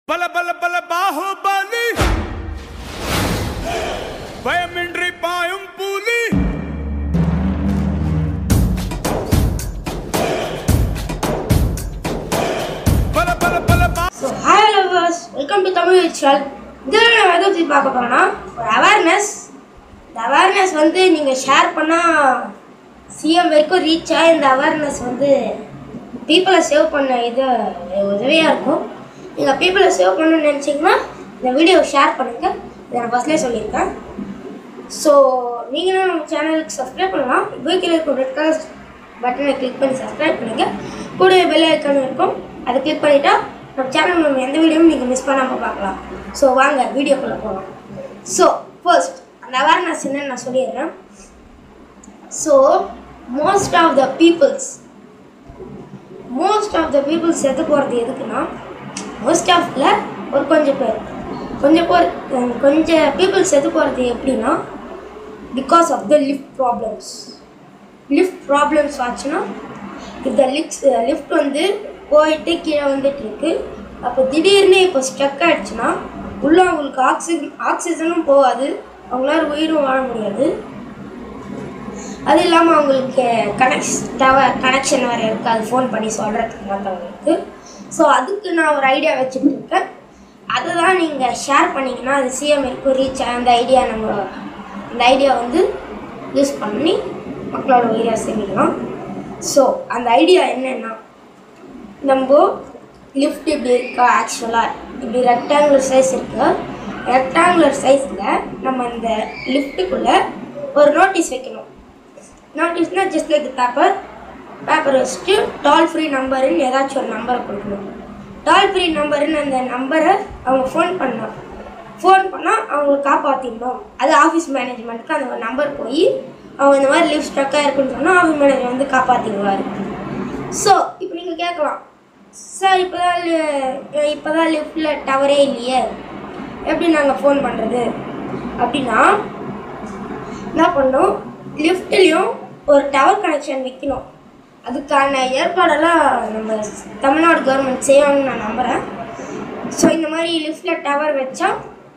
பல பல பல பாகுபலி பயமின்றி பாயும் புலி பல பல பல பா so hi lovers welcome to Tamil Vishal இதில் நம்ம எதை பற்றி பார்க்க போகிறோம்னா ஒரு அவேர்னஸ் இந்த அவேர்னஸ் வந்து நீங்கள் ஷேர் பண்ணால் சிஎம் வரைக்கும் ரீச் ஆகி இந்த அவேர்னஸ் வந்து பீப்புளை சேவ் பண்ண இது உதவியாக இருக்கும் நீங்கள் பீப்புளை சேவ் பண்ணணும்னு நினச்சிங்கன்னா இந்த வீடியோவை ஷேர் பண்ணுங்கள் இதை நான் ஃபஸ்ட்லேயே சொல்லியிருக்கேன் ஸோ நீங்களும் நம்ம சேனலுக்கு சப்ஸ்கிரைப் பண்ணலாம் இப்போ கீழே இருக்கும் ரெட் கலர் பட்டனை கிளிக் பண்ணி சப்ஸ்கிரைப் பண்ணுங்க கூட பெல் ஐக்கான் இருக்கும் அதை கிளிக் பண்ணிட்டா நம்ம சேனல் நம்ம எந்த வீடியோவும் நீங்கள் மிஸ் பண்ணாமல் பார்க்கலாம் ஸோ வாங்க வீடியோக்குள்ளே போகலாம் ஸோ ஃபர்ஸ்ட் அந்த அவேர்னஸ் என்னன்னு நான் சொல்லிடுறேன் so most of the peoples most of the peoples செத்து போகிறது எதுக்குன்னா மோஸ்ட் ஆஃப்ல ஒரு கொஞ்சம் பேர் கொஞ்சம் பேர் அஹ் கொஞ்சம் பீப்புள்ஸ் செத்து போகிறது எப்படின்னா because of the lift problems lift problems ஆச்சுன்னா இந்த லிஃப்ட் லிஃப்ட் வந்து போயிட்டு கீழே வந்துட்டு இருக்கு அப்போ திடீர்னு இப்போ ஸ்டக் ஆயிடுச்சுன்னா உள்ள அவங்களுக்கு ஆக்சிஜன் ஆக்சிஜனும் போகாது அவங்களால உயிரும் வாழ முடியாது அது இல்லாமல் அவங்களுக்கு கனெக்ஷ் டவர் கனெக்ஷன் வேறு இருக்காது ஃபோன் பண்ணி சொல்கிறதுக்கு மற்றவங்களுக்கு ஸோ அதுக்கு நான் ஒரு ஐடியா வச்சுட்டு இருக்கேன் அதை தான் நீங்கள் ஷேர் பண்ணிங்கன்னா அது சிஎம் இருக்கும் ரீச் அந்த ஐடியா நம்ம அந்த ஐடியா வந்து யூஸ் பண்ணி மக்களோட உயிரை சேமிக்கலாம் ஸோ அந்த ஐடியா என்னென்னா நம்ம லிஃப்ட் இப்படி இருக்கா ஆக்சுவலாக இப்படி ரெக்டாங்குலர் சைஸ் இருக்கு ரெக்டாங்குலர் சைஸில் நம்ம இந்த லிஃப்ட்டுக்குள்ளே ஒரு நோட்டீஸ் வைக்கணும் நோட்டீஸ்னால் ஜஸ்ட் லைக் பேப்பர் பேப்பர் வச்சுட்டு டால் ஃப்ரீ நம்பருன்னு ஏதாச்சும் ஒரு நம்பரை கொடுக்கணும் டால் ஃப்ரீ நம்பருன்னு அந்த நம்பரை அவங்க ஃபோன் பண்ணலாம் ஃபோன் பண்ணால் அவங்களை காப்பாற்றிடணும் அது ஆஃபீஸ் மேனேஜ்மெண்ட்டுக்கு அந்த நம்பர் போய் அவங்க இந்த மாதிரி லிஃப்ட் ஸ்ட்ரக்காக இருக்குன்னு சொன்னால் ஆஃபீஸ் மேனேஜர் வந்து காப்பாற்றிடுவார் ஸோ இப்போ நீங்கள் கேட்கலாம் சார் இப்போ தான் இப்போ தான் லிஃப்ட்டில் டவரே இல்லையே எப்படி நாங்கள் ஃபோன் பண்ணுறது அப்படின்னா என்ன பண்ணோம் லிஃப்ட்லேயும் ஒரு டவர் கனெக்ஷன் வைக்கணும் அதுக்கான ஏற்பாடெல்லாம் நம்ம தமிழ்நாடு கவர்மெண்ட் செய்வாங்கன்னு நான் நம்புகிறேன் ஸோ இந்த மாதிரி லிஃப்ட்டில் டவர் வச்சா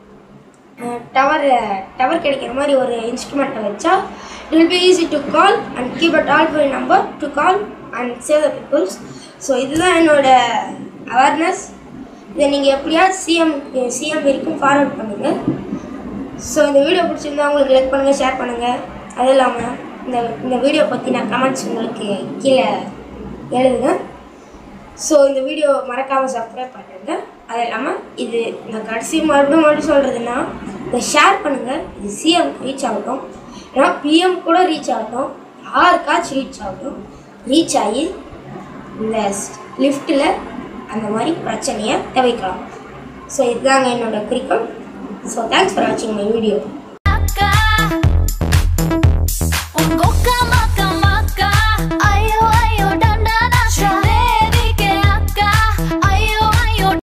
டவர் டவர் கிடைக்கிற மாதிரி ஒரு இன்ஸ்ட்ருமெண்ட்டை வச்சா it will be easy to call and keep a toll free number to call and save the peoples so இதுதான் என்னோட அவேர்னஸ் இதை நீங்கள் எப்படியாவது சிஎம் சிஎம் வரைக்கும் ஃபார்வர்ட் பண்ணுங்கள் ஸோ இந்த வீடியோ பிடிச்சிருந்தா உங்களுக்கு லைக் பண்ணுங்கள் ஷேர் பண்ணுங்கள் அது இல்லாமல் இந்த இந்த வீடியோ பற்றின கமெண்ட்ஸ் உங்களுக்கு கீழே எழுதுங்க ஸோ இந்த வீடியோ மறக்காமல் சப்ஸ்கிரைப் பண்ணுங்க அது இல்லாமல் இது நான் கடைசி மறுபடியும் மறுபடியும் சொல்கிறதுன்னா இதை ஷேர் பண்ணுங்கள் இது சிஎம் ரீச் ஆகட்டும் ஏன்னா பிஎம் கூட ரீச் ஆகட்டும் யாருக்காச்சும் ரீச் ஆகட்டும் ரீச் ஆகி இந்த லிஃப்ட்டில் அந்த மாதிரி பிரச்சனையை தவிர்க்கலாம் ஸோ இதுதாங்க என்னோட குறிக்கோள் ஸோ தேங்க்ஸ் ஃபார் வாட்சிங் மை வீடியோ Un boca